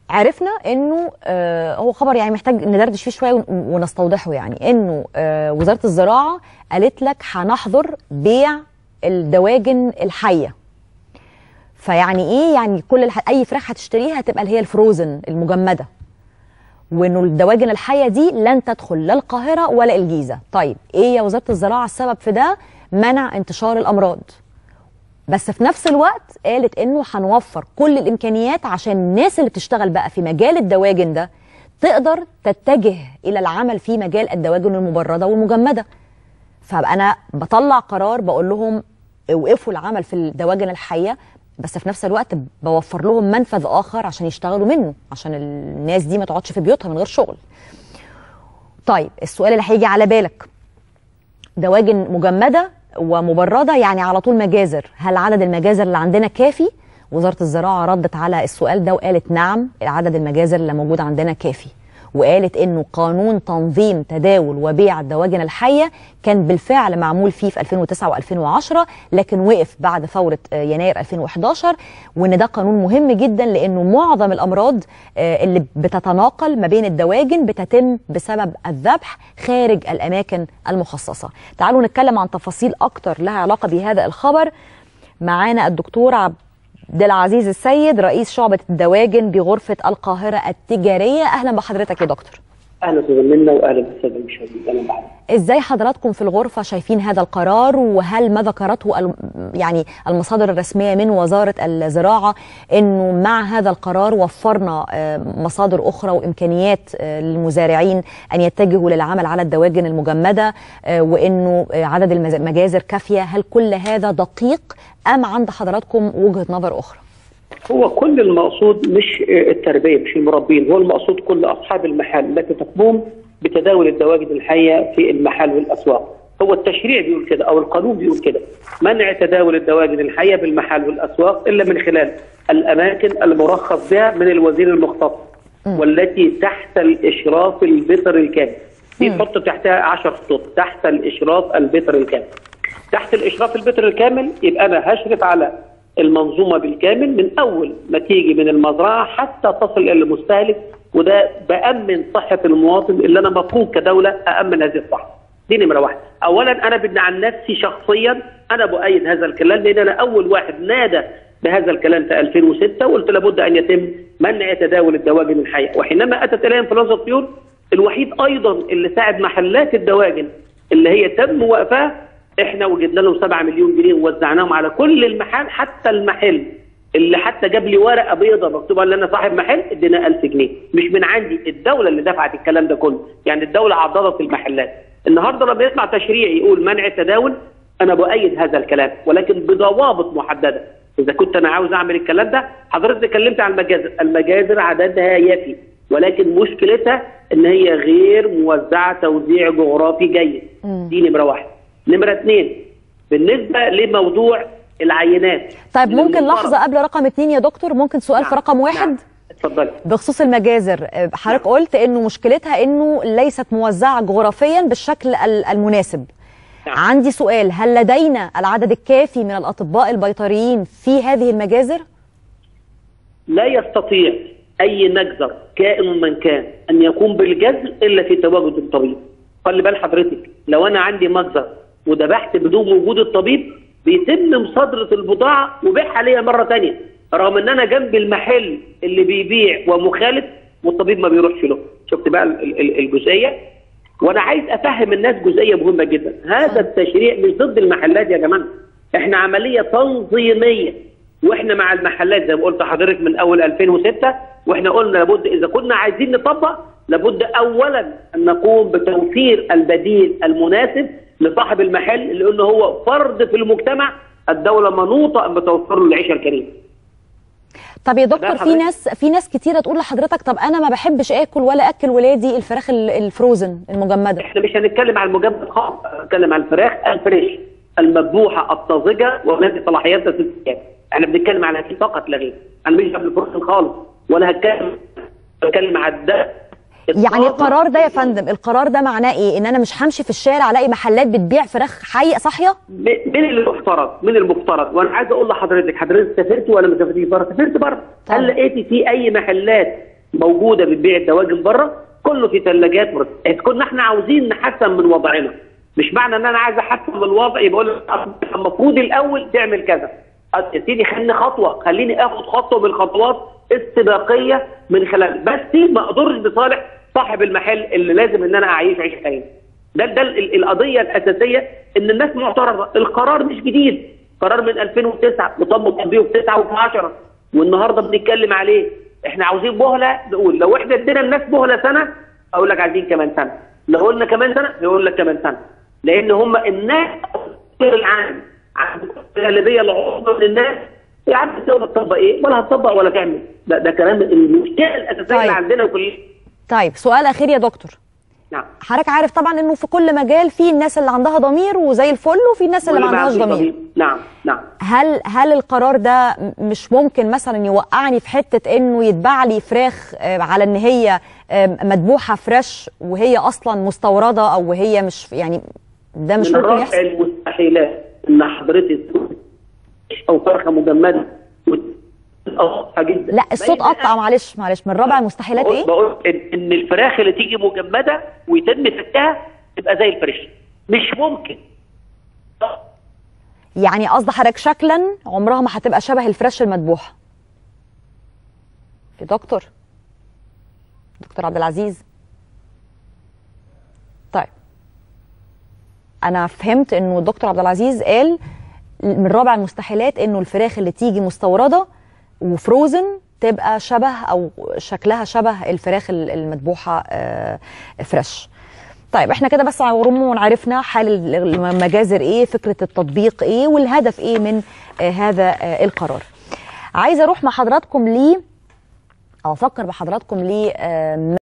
عرفنا انه آه هو خبر يعني محتاج ندردش فيه شويه ون- ونستوضحه يعني انه آه وزاره الزراعه قالت لك هنحظر بيع الدواجن الحيه فيعني ايه يعني كل الح... اي فراخ هتشتريها هتبقى اللي هي الفروزن المجمده وانه الدواجن الحيه دي لن تدخل لا القاهره ولا الجيزه طيب ايه يا وزاره الزراعه السبب في ده منع انتشار الامراض بس في نفس الوقت قالت انه هنوفر كل الامكانيات عشان الناس اللي بتشتغل بقى في مجال الدواجن ده تقدر تتجه الى العمل في مجال الدواجن المبرده والمجمده فابقى انا بطلع قرار بقول لهم اوقفوا العمل في الدواجن الحيه بس في نفس الوقت بوفر لهم منفذ اخر عشان يشتغلوا منه عشان الناس دي ما تقعدش في بيوتها من غير شغل طيب السؤال اللي هيجي على بالك دواجن مجمده ومبرده يعني على طول مجازر هل عدد المجازر اللي عندنا كافي وزاره الزراعه ردت على السؤال ده وقالت نعم عدد المجازر اللي موجود عندنا كافي وقالت انه قانون تنظيم تداول وبيع الدواجن الحيه كان بالفعل معمول فيه في 2009 و2010 لكن وقف بعد ثوره آه، يناير 2011 وان ده قانون مهم جدا لانه معظم الامراض آه، اللي بتتناقل ما بين الدواجن بتتم بسبب الذبح خارج الاماكن المخصصه. تعالوا نتكلم عن تفاصيل اكتر لها علاقه بهذا الخبر. معانا الدكتور عبد العزيز السيد رئيس شعبة الدواجن بغرفة القاهرة التجارية أهلا بحضرتك يا دكتور اهلا استاذ منا واهلا بالساده المشاهدين اهلا بحضرتك ازاي حضراتكم في الغرفة شايفين هذا القرار وهل ما ذكرته الم- يعني المصادر الرسمية من وزارة الزراعة انه مع هذا القرار وفرنا آه، مصادر اخرى وامكانيات آه، للمزارعين ان يتجهوا للعمل على الدواجن المجمدة آه، وانه آه، عدد المز- المجازر كافية هل كل هذا دقيق ام عند حضراتكم وجهة نظر اخرى هو كل المقصود مش التربيه مش المربين هو المقصود كل اصحاب المحال التي تقوم بتداول الدواجن الحيه في المحال والاسواق هو التشريع بيقول كده او القانون بيقول كده منع تداول الدواجن الحيه بالمحال والاسواق الا من خلال الاماكن المرخص بها من الوزير المختص والتي تحت الاشراف البيطري الكامل دي تحط تحتها 10 خطوط تحت الاشراف البيطري الكامل تحت الاشراف البيطري الكامل يبقى انا هشرف على المنظومه بالكامل من اول ما تيجي من المزرعه حتى تصل الى المستهلك وده بامن صحه المواطن اللي انا مفروض كدوله اامن هذه الصحه. دي نمره واحد. اولا انا بدي عن نفسي شخصيا انا بؤيد هذا الكلام لان انا اول واحد نادى بهذا الكلام في 2006 وقلت لابد ان يتم منع تداول الدواجن الحيه وحينما اتت الي انفلونزا الطيور الوحيد ايضا اللي ساعد محلات الدواجن اللي هي تم وقفها احنا وجدنا لهم 7 مليون جنيه ووزعناهم على كل المحال حتى المحل اللي حتى جاب لي ورقه بيضاء مكتوب ان انا صاحب محل ادينا 1000 جنيه مش من عندي الدوله اللي دفعت الكلام ده كله يعني الدوله عضدت المحلات النهارده لما يطلع تشريع يقول منع التداول انا بؤيد هذا الكلام ولكن بضوابط محدده اذا كنت انا عاوز اعمل الكلام ده حضرتك اتكلمت عن المجازر المجازر عددها يفي ولكن مشكلتها ان هي غير موزعه توزيع جغرافي جيد دي نمره واحد نمره اثنين بالنسبه لموضوع العينات طيب ممكن المفترض- لحظة قبل رقم اتنين يا دكتور ممكن سؤال في رقم واحد نعم. اتفضلي بخصوص المجازر آه، حضرتك قلت انه مشكلتها انه ليست موزعه جغرافيا بالشكل ال- المناسب نعم. عندي سؤال هل لدينا العدد الكافي من الاطباء البيطريين في هذه المجازر لا يستطيع اي مجزر كائن من كان ان يقوم بالجزر الا في تواجد الطبيب خلي بال حضرتك لو انا عندي مجزر وذبحت بدون وجود الطبيب بيتم مصادره البضاعه وبيعها ليا مره تانية رغم ان انا جنب المحل اللي بيبيع ومخالف والطبيب ما بيروحش له شفت بقى ال- ال- الجزئيه وانا عايز افهم الناس جزئيه مهمه جدا هذا التشريع مش ضد المحلات يا جماعه احنا عمليه تنظيميه واحنا مع المحلات زي ما قلت لحضرتك من اول 2006 واحنا قلنا لابد اذا كنا عايزين نطبق لابد اولا ان نقوم بتوفير البديل المناسب لصاحب المحل لانه هو فرد في المجتمع الدوله منوطه ان بتوفر له العيشه الكريمه طب يا دكتور ده في حضرتك. ناس في ناس كتيره تقول لحضرتك طب انا ما بحبش اكل ولا اكل ولادي الفراخ ال- الفروزن المجمده احنا مش هنتكلم عن المجمد خالص هنتكلم عن الفراخ الفريش المذبوحه الطازجه والتي صلاحيتها ست ايام احنا بنتكلم على هذه فقط لا غير انا مش قبل الفروخ خالص ولا هتكلم بتكلم على الدم يعني القرار ده يا فندم القرار ده معناه ايه ان انا مش همشي في الشارع الاقي محلات بتبيع فراخ حيه صاحيه من المفترض من المفترض وانا عايز اقول لحضرتك حضرتك سافرت ولا ما سافرتيش بره؟ سافرت بره طبعا. هل لقيتي في اي محلات موجوده بتبيع الدواجن بره كله في ثلاجات كنا احنا عاوزين نحسن من وضعنا مش معنى ان انا عايز احسن من الوضع يبقى اقول المفروض الاول تعمل كذا يا سيدي خليني خطوه خليني اخد خطوه من الخطوات استباقيه من خلال بس ما اضرش بصالح صاحب المحل اللي لازم ان انا اعيش عيشه كريمه ده ده القضيه الاساسيه ان الناس معترضه القرار مش جديد قرار من 2009 وتم تطبيقه في 9 وفي 10 والنهارده بنتكلم عليه احنا عاوزين مهله نقول لو احنا ادينا الناس مهله سنه اقول لك عايزين كمان سنه لو قلنا كمان سنه يقول لك كمان سنه لان هم الناس العام عند الغالبيه العظمى من الناس يا عم الدوله تطبق ايه ولا هتطبق ولا تعمل ده ده كلام المشكله الاساسيه طيب. اللي عندنا كلنا طيب سؤال اخير يا دكتور نعم حضرتك عارف طبعا انه في كل مجال في الناس اللي عندها ضمير وزي الفل وفي الناس اللي ما واللي عندهاش عنده ضمير نعم نعم هل هل القرار ده م- مش ممكن مثلا يوقعني في حته انه يتباع لي فراخ آه، على ان هي آه، مذبوحه فريش وهي اصلا مستورده او وهي مش يعني ده مش من ممكن رفع يحصل المستحيلات ان حضرتك او فرخه مجمده وتقطع جدا لا الصوت قطع معلش معلش من رابع المستحيلات بقول, ايه بقول ان إن الفراخ اللي تيجي مجمده ويتم فكها تبقى زي الفريش مش ممكن يعني قصد حضرتك شكلا عمرها ما هتبقى شبه الفريش المذبوحه يا دكتور دكتور عبد العزيز طيب انا فهمت انه الدكتور عبد العزيز قال من رابع المستحيلات انه الفراخ اللي تيجي مستورده وفروزن تبقى شبه او شكلها شبه الفراخ ال- المذبوحه آه، فريش طيب احنا كده بس عموما عرفنا حال ال- المجازر ايه فكره التطبيق ايه والهدف ايه من آه، هذا آه، القرار عايزه اروح مع حضراتكم ليه او افكر بحضراتكم ليه آه،